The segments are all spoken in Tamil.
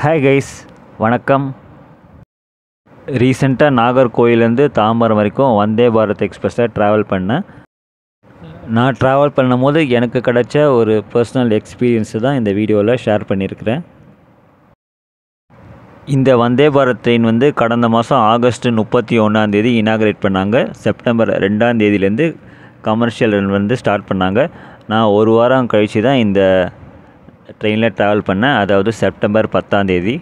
ஹாய் கைஸ் வணக்கம் ரீசெண்டாக நாகர்கோயிலேருந்து தாம்பரம் வரைக்கும் வந்தே பாரத் எக்ஸ்பிரஸில் ட்ராவல் பண்ணேன் நான் ட்ராவல் பண்ணும்போது எனக்கு கிடைச்ச ஒரு பர்சனல் எக்ஸ்பீரியன்ஸு தான் இந்த வீடியோவில் ஷேர் பண்ணியிருக்கிறேன் இந்த வந்தே பாரத் ட்ரெயின் வந்து கடந்த மாதம் ஆகஸ்ட் முப்பத்தி ஒன்றாந்தேதி இனாகரேட் பண்ணாங்க செப்டம்பர் ரெண்டாம் தேதியிலேருந்து கமர்ஷியல் ரன் வந்து ஸ்டார்ட் பண்ணாங்க நான் ஒரு வாரம் கழித்து தான் இந்த ட்ரெயினில் ட்ராவல் பண்ணேன் அதாவது செப்டம்பர் பத்தாம் தேதி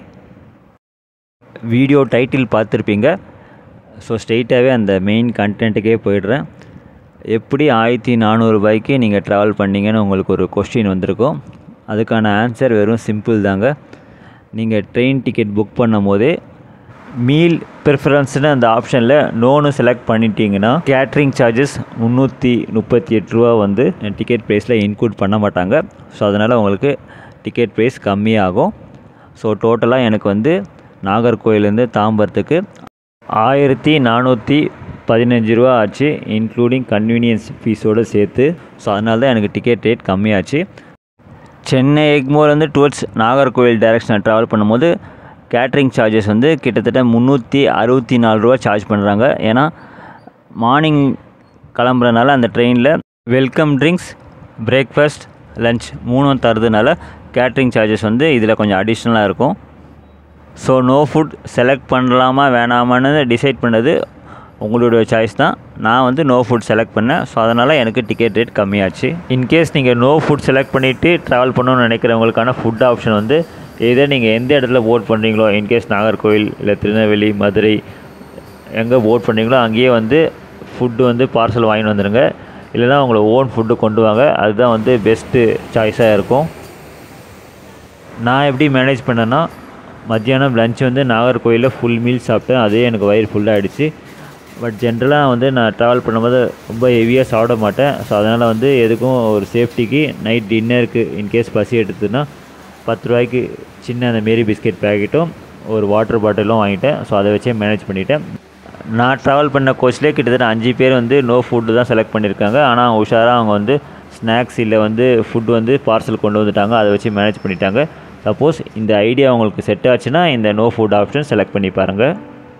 வீடியோ டைட்டில் பார்த்துருப்பீங்க ஸோ ஸ்ட்ரெயிட்டாகவே அந்த மெயின் கண்டென்ட்டுக்கே போயிடுறேன் எப்படி ஆயிரத்தி நானூறுபாய்க்கு நீங்கள் ட்ராவல் பண்ணீங்கன்னு உங்களுக்கு ஒரு கொஸ்டின் வந்திருக்கும் அதுக்கான ஆன்சர் வெறும் சிம்பிள் தாங்க நீங்கள் ட்ரெயின் டிக்கெட் புக் பண்ணும் போதே மீல் ப்ரிஃபரன்ஸ்னு அந்த ஆப்ஷனில் நோனு செலக்ட் பண்ணிட்டீங்கன்னா கேட்ரிங் சார்ஜஸ் முந்நூற்றி முப்பத்தி எட்டு ரூபா வந்து டிக்கெட் ப்ரைஸில் இன்க்ளூட் பண்ண மாட்டாங்க ஸோ அதனால் உங்களுக்கு டிக்கெட் ப்ரைஸ் கம்மியாகும் ஸோ டோட்டலாக எனக்கு வந்து நாகர்கோயிலேருந்து தாம்பரத்துக்கு ஆயிரத்தி நானூற்றி பதினஞ்சு ரூபா ஆச்சு இன்க்ளூடிங் கன்வீனியன்ஸ் ஃபீஸோடு சேர்த்து ஸோ அதனால தான் எனக்கு டிக்கெட் ரேட் கம்மியாச்சு சென்னை எக்மோர்லேருந்து டுவர்ட்ஸ் நாகர்கோவில் டைரக்ஷனில் ட்ராவல் பண்ணும்போது கேட்ரிங் சார்ஜஸ் வந்து கிட்டத்தட்ட முந்நூற்றி அறுபத்தி நாலு ரூபா சார்ஜ் பண்ணுறாங்க ஏன்னா மார்னிங் கிளம்புறதுனால அந்த ட்ரெயினில் வெல்கம் ட்ரிங்க்ஸ் பிரேக்ஃபாஸ்ட் லஞ்ச் மூணும் தரதுனால கேட்ரிங் சார்ஜஸ் வந்து இதில் கொஞ்சம் அடிஷ்னலாக இருக்கும் ஸோ நோ ஃபுட் செலக்ட் பண்ணலாமா வேணாமான்னு டிசைட் பண்ணது உங்களுடைய சாய்ஸ் தான் நான் வந்து நோ ஃபுட் செலக்ட் பண்ணேன் ஸோ அதனால் எனக்கு டிக்கெட் ரேட் கம்மியாச்சு இன்கேஸ் நீங்கள் நோ ஃபுட் செலக்ட் பண்ணிவிட்டு ட்ராவல் பண்ணணும்னு நினைக்கிறவங்களுக்கான ஃபுட் ஆப்ஷன் வந்து இதே நீங்கள் எந்த இடத்துல போட் பண்ணுறீங்களோ இன்கேஸ் நாகர்கோவில் இல்லை திருநெல்வேலி மதுரை எங்கே போட் பண்ணுறீங்களோ அங்கேயே வந்து ஃபுட்டு வந்து பார்சல் வாங்கிட்டு வந்துடுங்க இல்லைனா உங்களை ஓன் ஃபுட்டு கொண்டு வாங்க அதுதான் வந்து பெஸ்ட்டு சாய்ஸாக இருக்கும் நான் எப்படி மேனேஜ் பண்ணேன்னா மத்தியானம் லஞ்ச் வந்து நாகர்கோயிலில் ஃபுல் மீல் சாப்பிட்டேன் அதே எனக்கு வயிறு ஃபுல்லாகிடுச்சு பட் ஜென்ரலாக வந்து நான் ட்ராவல் பண்ணும்போது ரொம்ப ஹெவியாக சாப்பிட மாட்டேன் ஸோ அதனால் வந்து எதுக்கும் ஒரு சேஃப்டிக்கு நைட் டின்னருக்கு இன்கேஸ் பசி எடுத்துன்னா பத்து ரூபாய்க்கு சின்ன அந்த மேரி பிஸ்கெட் பேக்கெட்டும் ஒரு வாட்டர் பாட்டிலும் வாங்கிட்டேன் ஸோ அதை வச்சே மேனேஜ் பண்ணிட்டேன் நான் ட்ராவல் பண்ண கோச்லேயே கிட்டத்தட்ட அஞ்சு பேர் வந்து நோ ஃபுட்டு தான் செலக்ட் பண்ணியிருக்காங்க ஆனால் உஷாராக அவங்க வந்து ஸ்நாக்ஸ் இல்லை வந்து ஃபுட் வந்து பார்சல் கொண்டு வந்துட்டாங்க அதை வச்சு மேனேஜ் பண்ணிட்டாங்க சப்போஸ் இந்த ஐடியா உங்களுக்கு செட் ஆச்சுன்னா இந்த நோ ஃபுட் ஆப்ஷன் செலக்ட் பண்ணி பாருங்கள்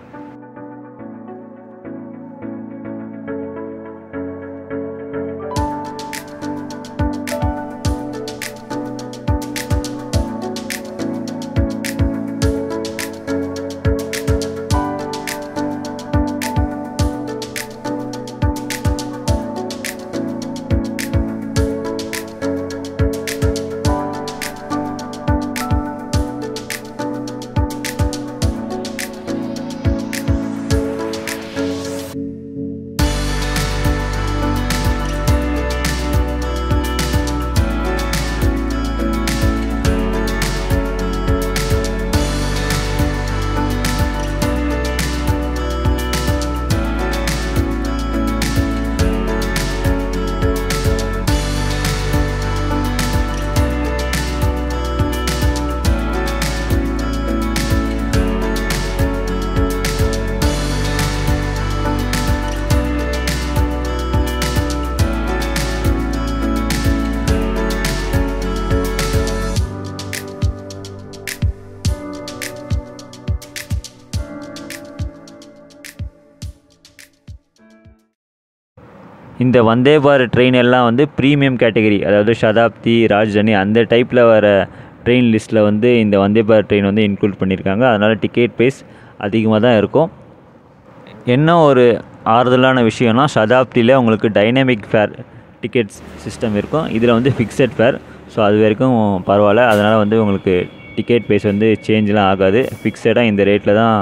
இந்த வந்தே பாரத் ட்ரெயின் எல்லாம் வந்து ப்ரீமியம் கேட்டகரி அதாவது சதாப்தி ராஜ்தானி அந்த டைப்பில் வர ட்ரெயின் லிஸ்ட்டில் வந்து இந்த வந்தே பாரத் ட்ரெயின் வந்து இன்க்ளூட் பண்ணியிருக்காங்க அதனால் டிக்கெட் ப்ரைஸ் அதிகமாக தான் இருக்கும் என்ன ஒரு ஆறுதலான விஷயம்னா சதாப்தியில் உங்களுக்கு டைனமிக் ஃபேர் டிக்கெட்ஸ் சிஸ்டம் இருக்கும் இதில் வந்து ஃபிக்ஸட் ஃபேர் ஸோ அது வரைக்கும் பரவாயில்ல அதனால் வந்து உங்களுக்கு டிக்கெட் ப்ரைஸ் வந்து சேஞ்செலாம் ஆகாது ஃபிக்ஸடாக இந்த ரேட்டில் தான்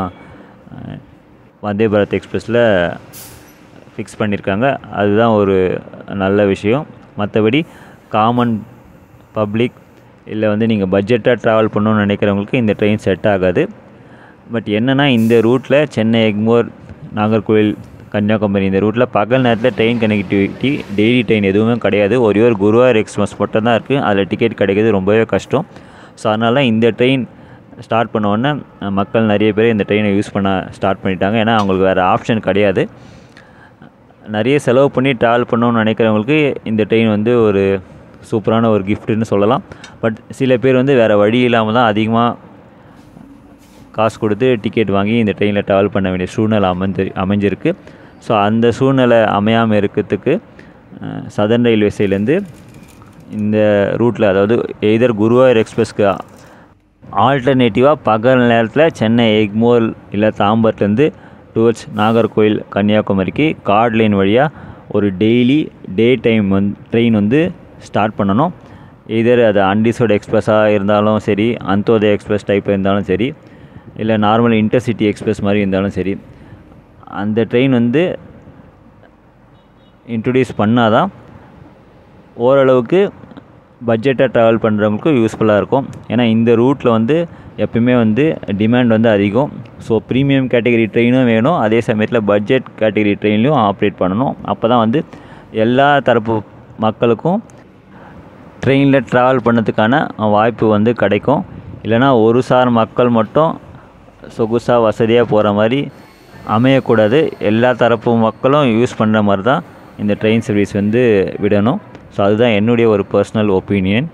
வந்தே பாரத் எக்ஸ்பிரஸில் ஃபிக்ஸ் பண்ணியிருக்காங்க அதுதான் ஒரு நல்ல விஷயம் மற்றபடி காமன் பப்ளிக் இல்லை வந்து நீங்கள் பட்ஜெட்டாக ட்ராவல் பண்ணணும்னு நினைக்கிறவங்களுக்கு இந்த ட்ரெயின் செட் ஆகாது பட் என்னென்னா இந்த ரூட்டில் சென்னை எக்மோர் நாகர்கோவில் கன்னியாகுமரி இந்த ரூட்டில் பகல் நேரத்தில் ட்ரெயின் கனெக்டிவிட்டி டெய்லி ட்ரெயின் எதுவுமே கிடையாது ஒரே ஒரு குருவாயூர் எக்ஸ்பிரஸ் மட்டும் தான் இருக்குது அதில் டிக்கெட் கிடைக்கிறது ரொம்பவே கஷ்டம் ஸோ அதனால் இந்த ட்ரெயின் ஸ்டார்ட் பண்ண உடனே மக்கள் நிறைய பேர் இந்த ட்ரெயினை யூஸ் பண்ண ஸ்டார்ட் பண்ணிட்டாங்க ஏன்னா அவங்களுக்கு வேறு ஆப்ஷன் கிடையாது நிறைய செலவு பண்ணி ட்ராவல் பண்ணணும்னு நினைக்கிறவங்களுக்கு இந்த ட்ரெயின் வந்து ஒரு சூப்பரான ஒரு கிஃப்ட்டுன்னு சொல்லலாம் பட் சில பேர் வந்து வேறு வழி இல்லாமல் தான் அதிகமாக காசு கொடுத்து டிக்கெட் வாங்கி இந்த ட்ரெயினில் ட்ராவல் பண்ண வேண்டிய சூழ்நிலை அமைஞ்சு அமைஞ்சிருக்கு ஸோ அந்த சூழ்நிலை அமையாமல் இருக்கிறதுக்கு சதர்ன் ரயில்வே சைட்லேருந்து இந்த ரூட்டில் அதாவது எய்தர் குருவாயூர் எக்ஸ்பிரஸ்க்கு ஆல்டர்னேட்டிவாக பகல் நேரத்தில் சென்னை எக்மோர் இல்லை தாம்பரத்துலேருந்து டுவர்ட்ஸ் நாகர்கோவில் கன்னியாகுமரிக்கு கார்ட் லைன் வழியாக ஒரு டெய்லி டே டைம் வந்து ட்ரெயின் வந்து ஸ்டார்ட் பண்ணணும் இதர் அது அன்டிசோட் எக்ஸ்பிரஸாக இருந்தாலும் சரி அந்தோதய எக்ஸ்பிரஸ் டைப் இருந்தாலும் சரி இல்லை நார்மல் இன்டர்சிட்டி எக்ஸ்பிரஸ் மாதிரி இருந்தாலும் சரி அந்த ட்ரெயின் வந்து இன்ட்ரடியூஸ் பண்ணால் தான் ஓரளவுக்கு பட்ஜெட்டாக ட்ராவல் பண்ணுறவங்களுக்கும் யூஸ்ஃபுல்லாக இருக்கும் ஏன்னா இந்த ரூட்டில் வந்து எப்பயுமே வந்து டிமாண்ட் வந்து அதிகம் ஸோ ப்ரீமியம் கேட்டகரி ட்ரெயினும் வேணும் அதே சமயத்தில் பட்ஜெட் கேட்டகரி ட்ரெயின்லையும் ஆப்ரேட் பண்ணணும் அப்போ தான் வந்து எல்லா தரப்பு மக்களுக்கும் ட்ரெயினில் ட்ராவல் பண்ணதுக்கான வாய்ப்பு வந்து கிடைக்கும் இல்லைனா ஒரு சார் மக்கள் மட்டும் சொகுசாக வசதியாக போகிற மாதிரி அமையக்கூடாது எல்லா தரப்பு மக்களும் யூஸ் பண்ணுற மாதிரி தான் இந்த ட்ரெயின் சர்வீஸ் வந்து விடணும் ஸோ அதுதான் என்னுடைய ஒரு பர்சனல் ஒப்பீனியன்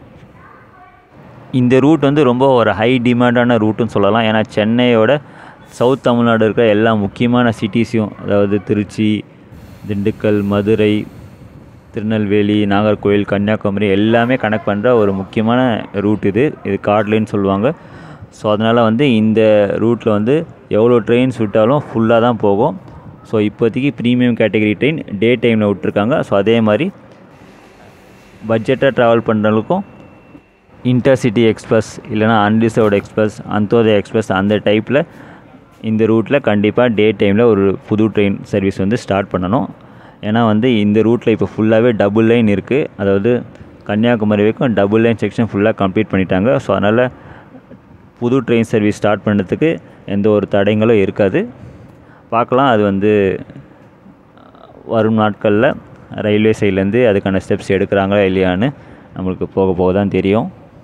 இந்த ரூட் வந்து ரொம்ப ஒரு ஹை டிமாண்டான ரூட்டுன்னு சொல்லலாம் ஏன்னா சென்னையோட சவுத் தமிழ்நாடு இருக்கிற எல்லா முக்கியமான சிட்டிஸையும் அதாவது திருச்சி திண்டுக்கல் மதுரை திருநெல்வேலி நாகர்கோவில் கன்னியாகுமரி எல்லாமே கனெக்ட் பண்ணுற ஒரு முக்கியமான ரூட் இது இது கார்ட்லைன்னு சொல்லுவாங்க ஸோ அதனால் வந்து இந்த ரூட்டில் வந்து எவ்வளோ ட்ரெயின்ஸ் விட்டாலும் ஃபுல்லாக தான் போகும் ஸோ இப்போதைக்கு ப்ரீமியம் கேட்டகரி ட்ரெயின் டே டைமில் விட்ருக்காங்க ஸோ அதே மாதிரி பட்ஜெட்டாக ட்ராவல் பண்ணுறவங்களுக்கும் இன்டர்சிட்டி எக்ஸ்பிரஸ் இல்லைனா அன்ரிசர்வ்டு எக்ஸ்பிரஸ் அந்தோதய எக்ஸ்பிரஸ் அந்த டைப்பில் இந்த ரூட்டில் கண்டிப்பாக டே டைமில் ஒரு புது ட்ரெயின் சர்வீஸ் வந்து ஸ்டார்ட் பண்ணணும் ஏன்னா வந்து இந்த ரூட்டில் இப்போ ஃபுல்லாகவே டபுள் லைன் இருக்குது அதாவது கன்னியாகுமரி வரைக்கும் டபுள் லைன் செக்ஷன் ஃபுல்லாக கம்ப்ளீட் பண்ணிட்டாங்க ஸோ அதனால் புது ட்ரெயின் சர்வீஸ் ஸ்டார்ட் பண்ணுறதுக்கு எந்த ஒரு தடங்களும் இருக்காது பார்க்கலாம் அது வந்து வரும் நாட்களில் ரயில்வே சைட்லேருந்து அதுக்கான ஸ்டெப்ஸ் எடுக்கிறாங்களா இல்லையான்னு நம்மளுக்கு போக போக தான் தெரியும்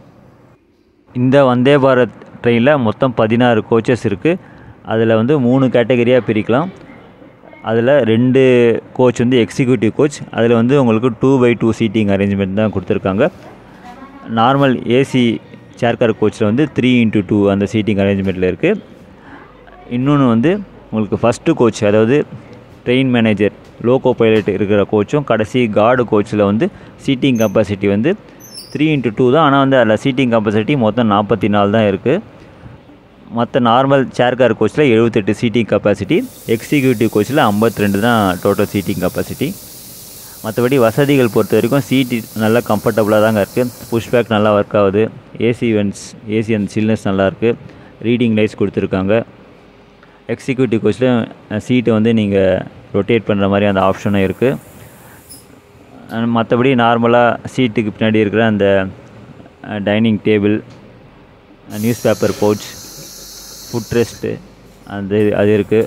இந்த வந்தே பாரத் ட்ரெயினில் மொத்தம் பதினாறு கோச்சஸ் இருக்குது அதில் வந்து மூணு கேட்டகரியாக பிரிக்கலாம் அதில் ரெண்டு கோச் வந்து எக்ஸிக்யூட்டிவ் கோச் அதில் வந்து உங்களுக்கு two by two seating arrangement தான் கொடுத்துருக்காங்க நார்மல் ஏசி சேர்கார் கோச்சில் வந்து த்ரீ இன்ட்டு டூ அந்த சீட்டிங் அரேஞ்ச்மெண்ட்டில் இருக்குது இன்னொன்று வந்து உங்களுக்கு ஃபஸ்ட்டு கோச் அதாவது ட்ரெயின் மேனேஜர் லோகோ பைலட் இருக்கிற கோச்சும் கடைசி கார்டு கோச்சில் வந்து சீட்டிங் கெப்பாசிட்டி வந்து த்ரீ இன்ட்டு டூ தான் ஆனால் வந்து அதில் சீட்டிங் கெப்பாசிட்டி மொத்தம் நாற்பத்தி நாலு தான் இருக்குது மற்ற நார்மல் சேர்கார் கோச்சில் எழுபத்தெட்டு சீட்டிங் கெப்பாசிட்டி எக்ஸிக்யூட்டிவ் கோச்சில் ஐம்பத்தி ரெண்டு தான் டோட்டல் சீட்டிங் கெப்பாசிட்டி மற்றபடி வசதிகள் பொறுத்த வரைக்கும் சீட்டு நல்லா கம்ஃபர்டபுளாக தாங்க இருக்குது புஷ் பேக் நல்லா ஒர்க் ஆகுது ஏசி வென்ட்ஸ் ஏசி அந்த சில்னஸ் நல்லாயிருக்கு ரீடிங் லைட்ஸ் கொடுத்துருக்காங்க எக்ஸிக்யூட்டிவ் கோச்சில் சீட்டை வந்து நீங்கள் ரொட்டேட் பண்ணுற மாதிரி அந்த ஆப்ஷனும் இருக்குது மற்றபடி நார்மலாக சீட்டுக்கு பின்னாடி இருக்கிற அந்த dining table news paper pouch foot rest அந்த அது இருக்குது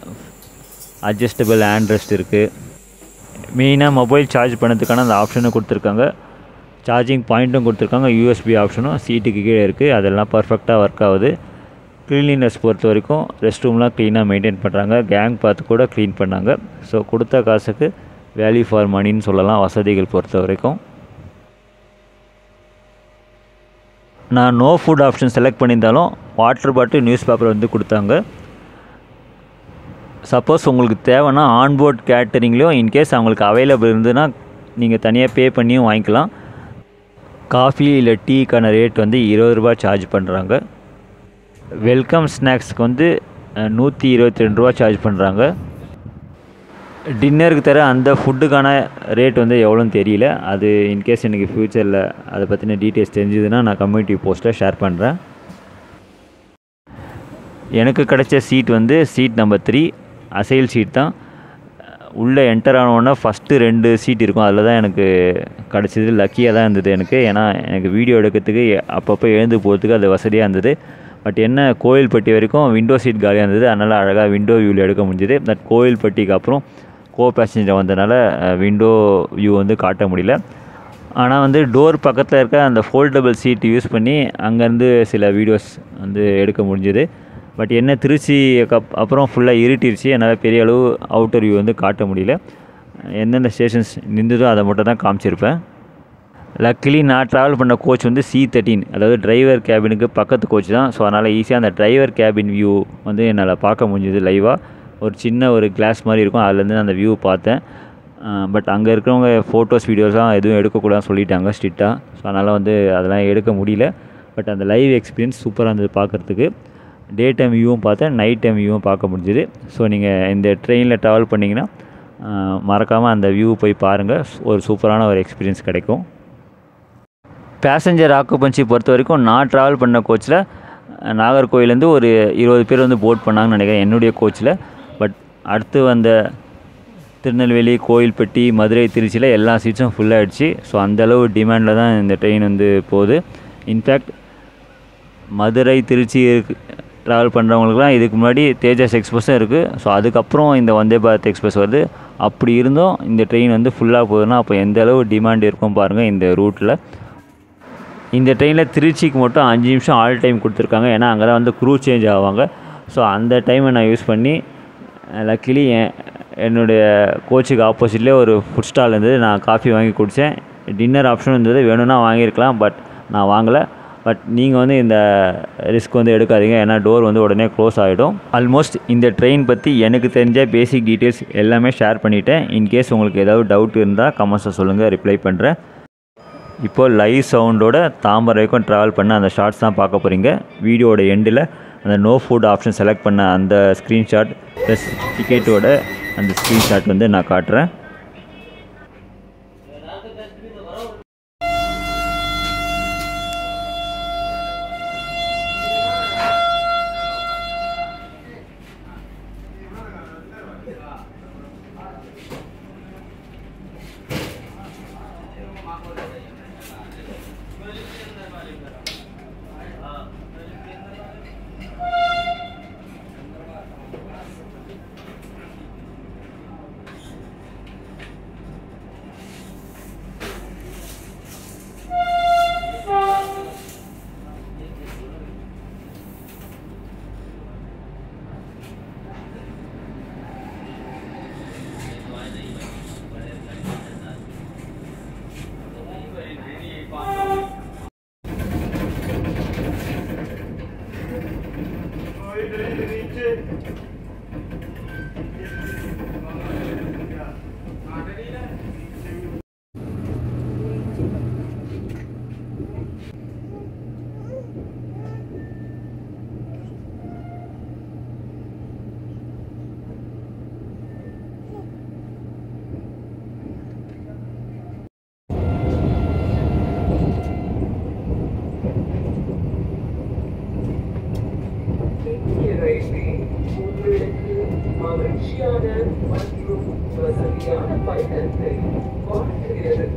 அட்ஜஸ்டபிள் ஹேண்ட் ரெஸ்ட் இருக்குது மெயினாக மொபைல் சார்ஜ் பண்ணதுக்கான அந்த ஆப்ஷனும் கொடுத்துருக்காங்க சார்ஜிங் பாயிண்ட்டும் கொடுத்துருக்காங்க யூஎஸ்பி ஆப்ஷனும் சீட்டுக்கு கீழே இருக்குது அதெல்லாம் பர்ஃபெக்டாக ஒர்க் ஆகுது க்ளீனினஸ் பொறுத்த வரைக்கும் ரெஸ்ட் ரூம்லாம் க்ளீனாக மெயின்டைன் பண்ணுறாங்க கேங் பார்த்து கூட க்ளீன் பண்ணாங்க ஸோ கொடுத்த காசுக்கு வேல்யூ ஃபார் மணின்னு சொல்லலாம் வசதிகள் பொறுத்த வரைக்கும் நான் நோ ஃபுட் ஆப்ஷன் செலக்ட் பண்ணியிருந்தாலும் வாட்டர் பாட்டில் நியூஸ் பேப்பர் வந்து கொடுத்தாங்க சப்போஸ் உங்களுக்கு தேவைன்னா ஆன்போர்ட் கேட்டரிங்லேயும் இன்கேஸ் அவங்களுக்கு அவைலபிள் இருந்ததுன்னா நீங்கள் தனியாக பே பண்ணியும் வாங்கிக்கலாம் காஃபி இல்லை டீக்கான ரேட் வந்து இருபது ரூபாய் சார்ஜ் பண்ணுறாங்க வெல்கம் ஸ்நாக்ஸ்க்கு வந்து நூற்றி இருபத்தி ரெண்டு ரூபா சார்ஜ் பண்ணுறாங்க டின்னருக்கு தர அந்த ஃபுட்டுக்கான ரேட் வந்து எவ்வளோன்னு தெரியல அது இன்கேஸ் எனக்கு ஃப்யூச்சரில் அதை பற்றின டீட்டெயில்ஸ் தெரிஞ்சதுன்னா நான் கம்யூனிட்டி போஸ்ட்டில் ஷேர் பண்ணுறேன் எனக்கு கிடைச்ச சீட் வந்து seat number three aisle seat தான் உள்ளே என்டர் ஆனோடனே ஃபஸ்ட்டு ரெண்டு சீட் இருக்கும் அதில் தான் எனக்கு கிடச்சிது லக்கியாக தான் இருந்தது எனக்கு ஏன்னா எனக்கு வீடியோ எடுக்கிறதுக்கு அப்பப்போ எழுந்து போகிறதுக்கு அது வசதியாக இருந்தது பட் என்ன கோயில்பட்டி வரைக்கும் விண்டோ சீட் காலியாக இருந்தது அதனால் அழகாக விண்டோ வியூவில் எடுக்க முடிஞ்சுது பட் கோயில்பட்டிக்கு அப்புறம் கோ பேசஞ்சர் வந்தனால விண்டோ வியூ வந்து காட்ட முடியல ஆனால் வந்து டோர் பக்கத்தில் இருக்க அந்த ஃபோல்டபுள் சீட் யூஸ் பண்ணி அங்கேருந்து சில வீடியோஸ் வந்து எடுக்க முடிஞ்சுது பட் என்ன திருச்சி கப் அப்புறம் ஃபுல்லாக இருட்டிருச்சு என்னால் பெரிய அளவு அவுட்டர் வியூ வந்து காட்ட முடியல எந்தெந்த ஸ்டேஷன்ஸ் நின்றுதோ அதை மட்டும் தான் காமிச்சிருப்பேன் லக்கிலி நான் ட்ராவல் பண்ண கோச் வந்து சி தேர்ட்டின் அதாவது டிரைவர் கேபினுக்கு பக்கத்து கோச் தான் ஸோ அதனால் ஈஸியாக அந்த டிரைவர் கேபின் வியூ வந்து என்னால் பார்க்க முடிஞ்சுது லைவாக ஒரு சின்ன ஒரு கிளாஸ் மாதிரி இருக்கும் அதுலேருந்து அந்த வியூ பார்த்தேன் பட் அங்கே இருக்கிறவங்க ஃபோட்டோஸ் வீடியோஸ்லாம் எதுவும் எடுக்கக்கூடாதுன்னு சொல்லிட்டாங்க ஸ்ட்ரிக்டாக ஸோ அதனால் வந்து அதெல்லாம் எடுக்க முடியல பட் அந்த லைவ் எக்ஸ்பீரியன்ஸ் சூப்பராக இருந்தது பார்க்குறதுக்கு டே டைம் வியூவும் பார்த்தேன் நைட் டைம் வியூவும் பார்க்க முடிஞ்சுது ஸோ நீங்கள் இந்த ட்ரெயினில் ட்ராவல் பண்ணிங்கன்னா மறக்காமல் அந்த வியூ போய் பாருங்கள் ஒரு சூப்பரான ஒரு எக்ஸ்பீரியன்ஸ் கிடைக்கும் பேசஞ்சர் ஆக்குபன்சி பொறுத்த வரைக்கும் நான் ட்ராவல் பண்ண கோச்சில் நாகர்கோயிலேருந்து ஒரு இருபது பேர் வந்து போட் பண்ணாங்கன்னு நினைக்கிறேன் என்னுடைய கோச்சில் பட் அடுத்து வந்த திருநெல்வேலி கோயில்பட்டி மதுரை திருச்சியில் எல்லா சீட்ஸும் ஃபுல்லாகிடுச்சு ஸோ அந்தளவு டிமாண்டில் தான் இந்த ட்ரெயின் வந்து போகுது இன்ஃபேக்ட் மதுரை திருச்சி ட்ராவல் பண்ணுறவங்களுக்குலாம் இதுக்கு முன்னாடி தேஜஸ் எக்ஸ்பிரஸும் இருக்குது ஸோ அதுக்கப்புறம் இந்த வந்தே பாரத் எக்ஸ்பிரஸ் வருது அப்படி இருந்தும் இந்த ட்ரெயின் வந்து ஃபுல்லாக போகுதுன்னா அப்போ எந்த அளவு டிமாண்ட் இருக்கும் பாருங்கள் இந்த ரூட்டில் இந்த ட்ரெயினில் திருச்சிக்கு மட்டும் அஞ்சு நிமிஷம் ஆல் டைம் கொடுத்துருக்காங்க ஏன்னா அங்கே தான் வந்து க்ரூ சேஞ்ச் ஆவாங்க ஸோ அந்த டைமை நான் யூஸ் பண்ணி லக்கிலி என் என்னுடைய கோச்சுக்கு ஆப்போசிட்லேயே ஒரு ஃபுட் ஸ்டால் இருந்தது நான் காஃபி வாங்கி குடித்தேன் டின்னர் ஆப்ஷன் இருந்தது வேணும்னா வாங்கியிருக்கலாம் பட் நான் வாங்கலை பட் நீங்கள் வந்து இந்த ரிஸ்க் வந்து எடுக்காதீங்க ஏன்னா டோர் வந்து உடனே க்ளோஸ் ஆகிடும் ஆல்மோஸ்ட் இந்த ட்ரெயின் பற்றி எனக்கு தெரிஞ்ச பேசிக் டீட்டெயில்ஸ் எல்லாமே ஷேர் பண்ணிவிட்டேன் இன்கேஸ் உங்களுக்கு ஏதாவது டவுட் இருந்தால் கமெண்ட்ஸில் சொல்லுங்கள் ரிப்ளை பண்ணுறேன் இப்போது லைவ் சவுண்டோட தாம்பரம் வரைக்கும் ட்ராவல் பண்ண அந்த ஷார்ட்ஸ் தான் பார்க்க போகிறீங்க வீடியோட எண்டில் அந்த நோ ஃபுட் ஆப்ஷன் செலக்ட் பண்ண அந்த ஸ்க்ரீன்ஷாட் ப்ளஸ் டிக்கெட்டோட அந்த ஸ்க்ரீன்ஷாட் வந்து நான் காட்டுறேன் இந்திய ரயில்வே உங்களுக்கு மகிழ்ச்சியான மற்றும் வசதியான பயணத்தை வாழ்த்துகிறது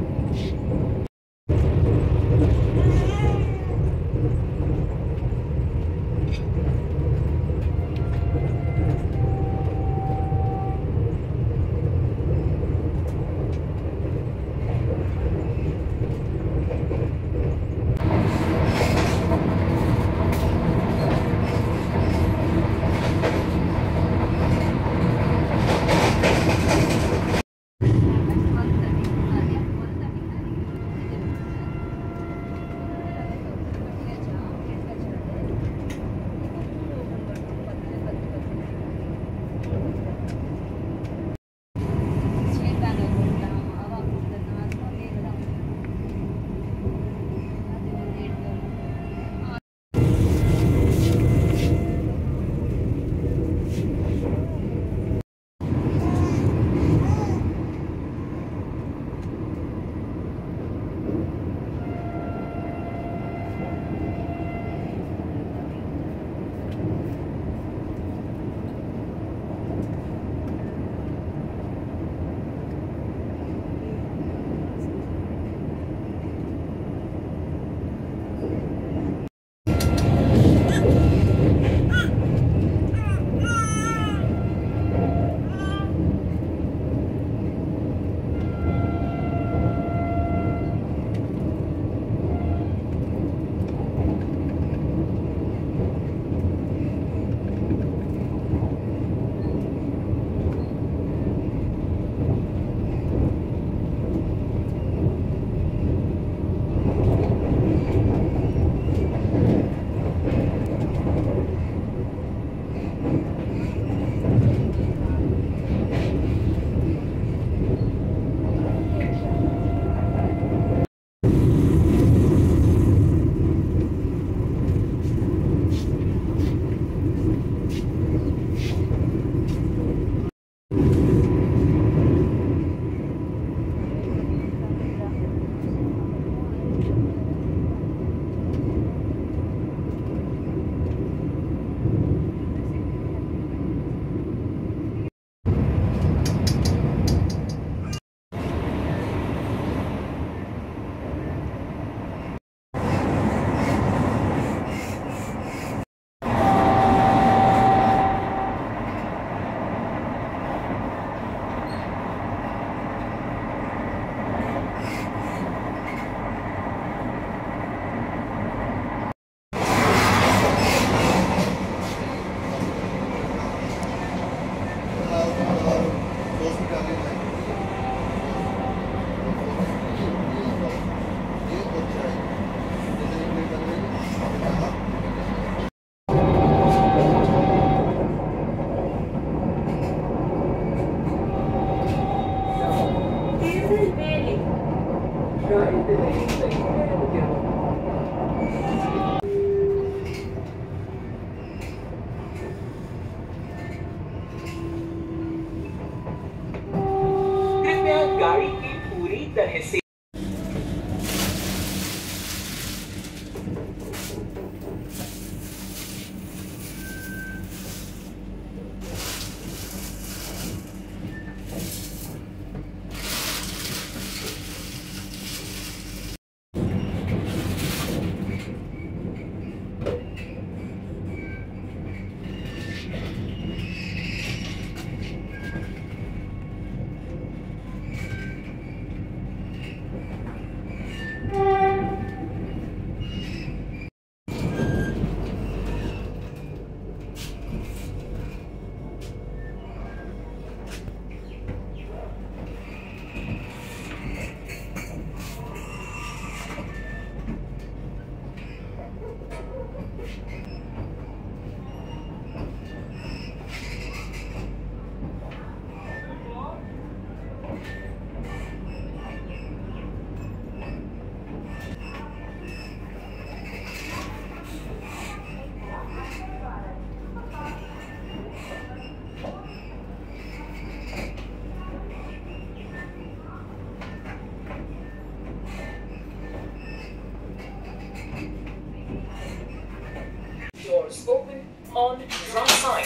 on right side.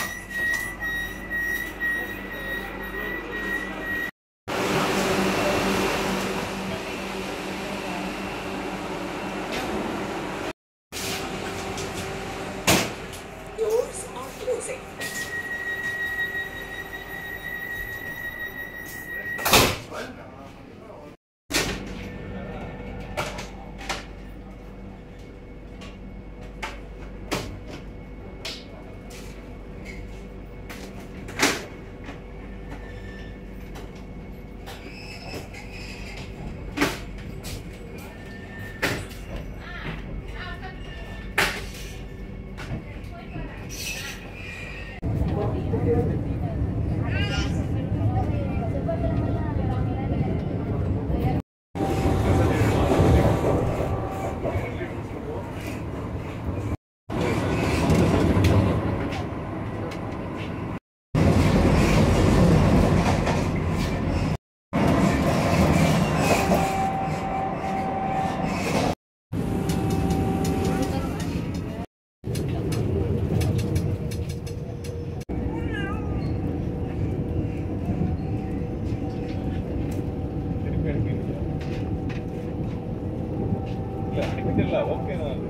Doors are closing. திருப்பி அனுப்பிடுங்க இல்லை அனுப்பிட்டல ஓகே தான் அது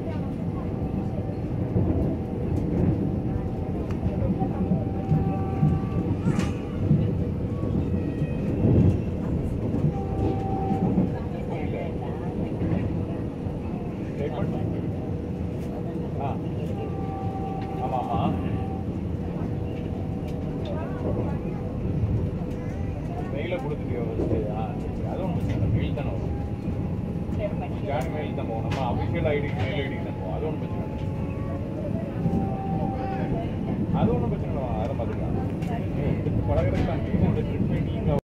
ஆ ஆமாம் ஆமாம் மெயிலை கொடுத்துட்டியோ ஃபஸ்ட்டு ஆ சரி அது ஒன்றும் பிரச்சனை மெயில் தானே வரும் ஜாயின் மெயில் தான் போகும் நம்ம அஃபிஷியல் ஐடி மெயில் ஐடி தான் போகும் அது ஒன்றும் பிரச்சனை இல்லை அது ஒன்றும் பிரச்சனை இல்லை அதை பார்த்துக்கலாம் எடுத்து பழகிறதுக்கு நீ அந்த ட்ரிப் நீங்கள்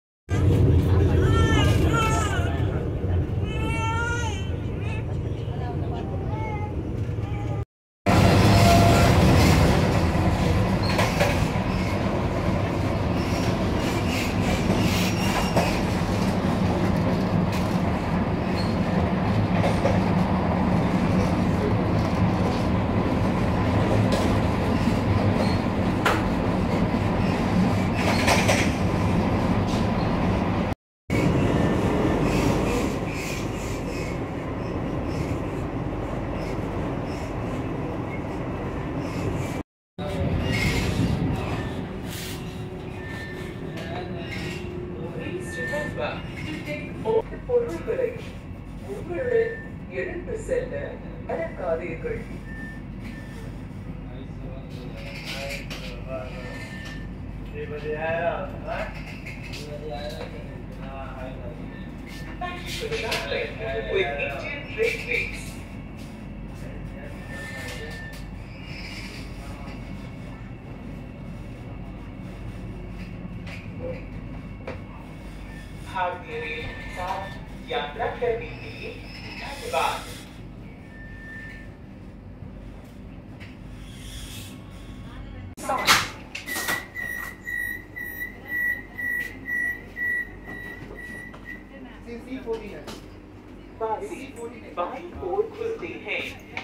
Please remember to take all the பொருட்களை உங்களுடன் எடுத்து செல்ல மறக்காதீர்கள் Traveling with Indian Railways. भारतीय रेल के साथ यात्रा करने के लिए धन्यवाद Sorry. बारी बाई ओर खुलते हैं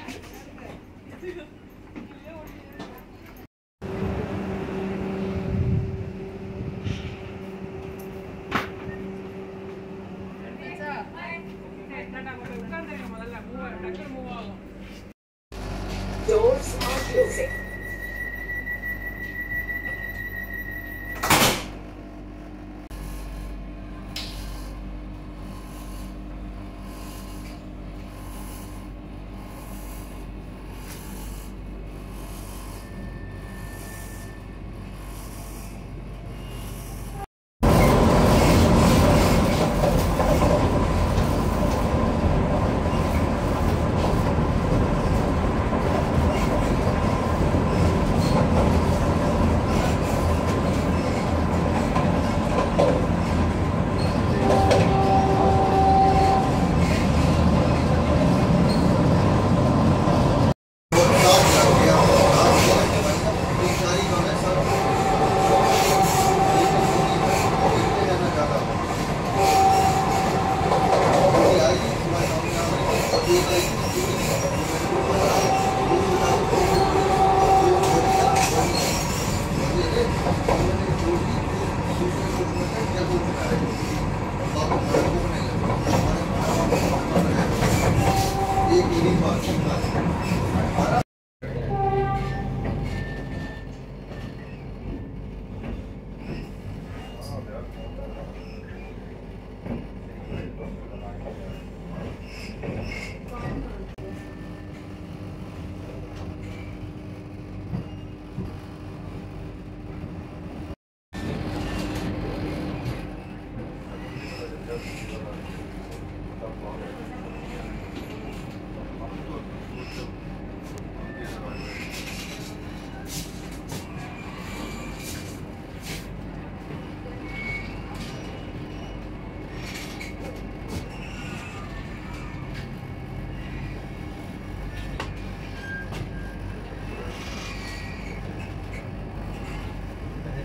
Doors are closing.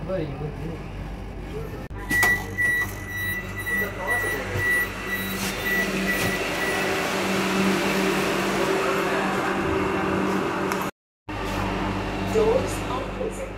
Doors are closing.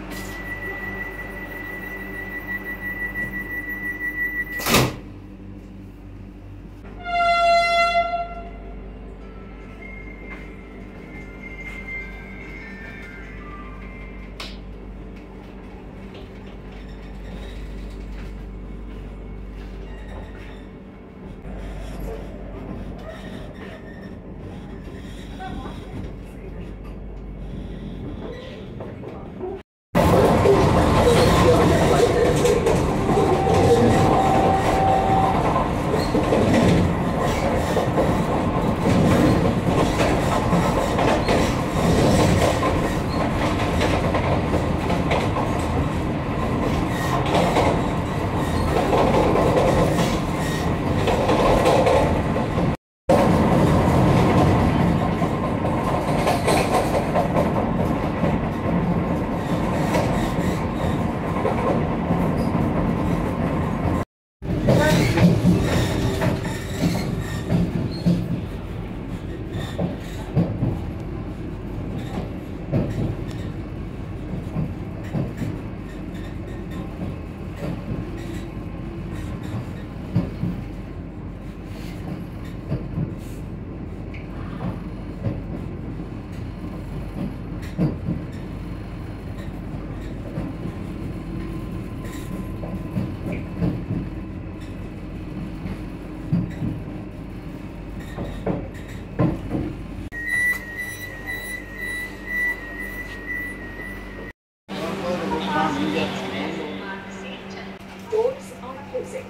Doors are closing.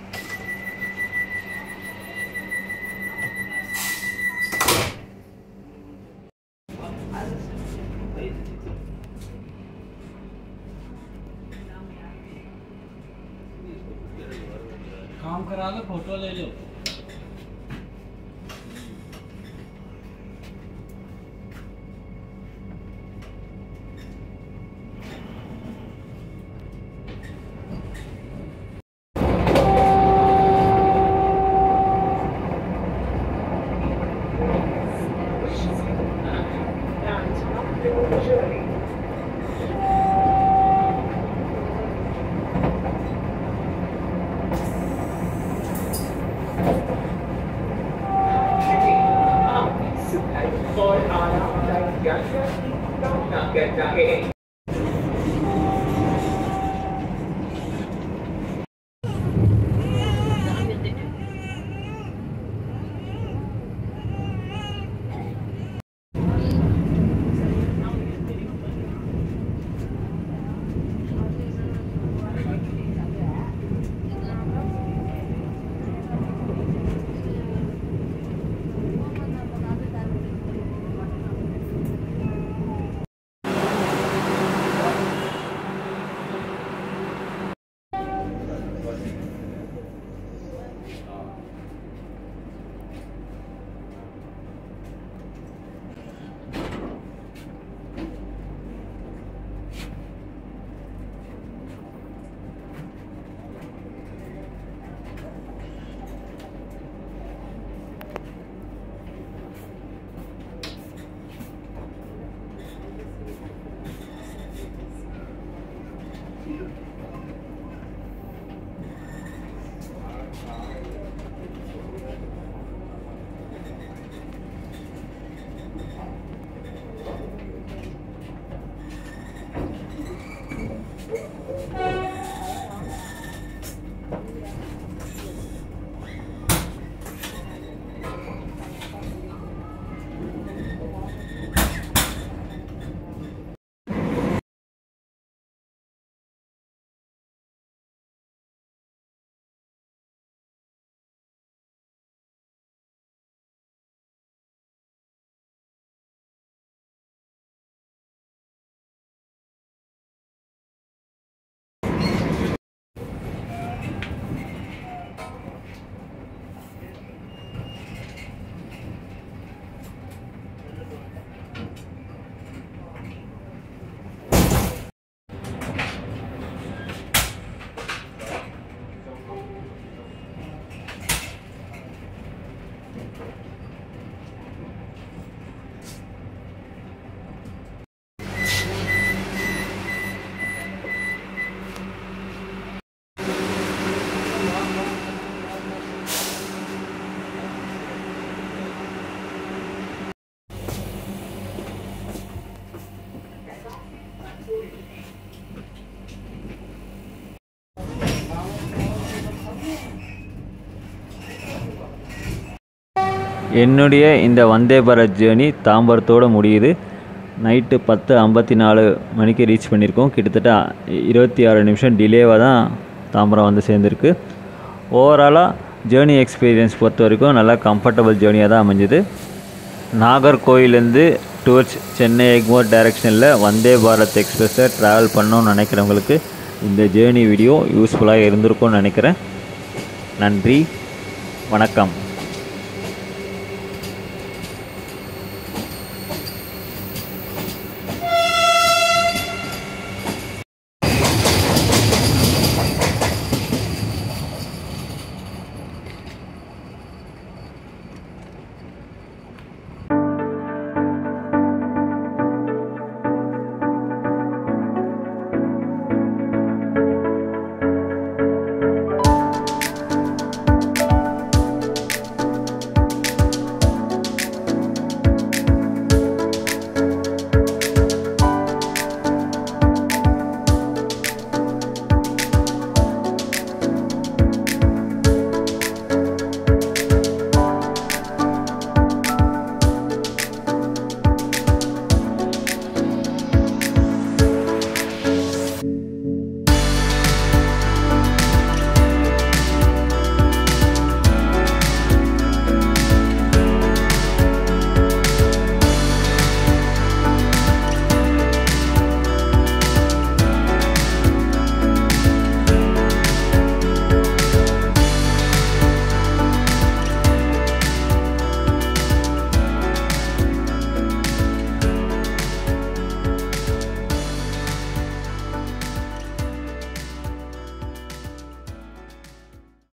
काम करा लो फोटो ले लो And after journey. आपकी सुखद और आरामदायक यात्रा की कामना करता है Thank என்னுடைய இந்த வந்தே பாரத் ஜேர்னி தாம்பரத்தோடு முடியுது நைட்டு பத்து ஐம்பத்தி நாலு மணிக்கு ரீச் பண்ணியிருக்கோம் கிட்டத்தட்ட இருபத்தி ஆறு நிமிஷம் டிலேவாக தான் தாம்பரம் வந்து சேர்ந்துருக்கு ஓவராலாக ஜேர்னி எக்ஸ்பீரியன்ஸ் பொறுத்த வரைக்கும் நல்லா கம்ஃபர்டபுள் ஜேர்னியாக தான் அமைஞ்சுது நாகர்கோயிலேருந்து டுவர்ட்ஸ் சென்னை எக்மோர் டைரெக்ஷனில் வந்தே பாரத் எக்ஸ்பிரஸை ட்ராவல் பண்ணணும்னு நினைக்கிறவங்களுக்கு இந்த ஜேர்னி வீடியோ யூஸ்ஃபுல்லாக இருந்திருக்கும்னு நினைக்கிறேன் நன்றி வணக்கம்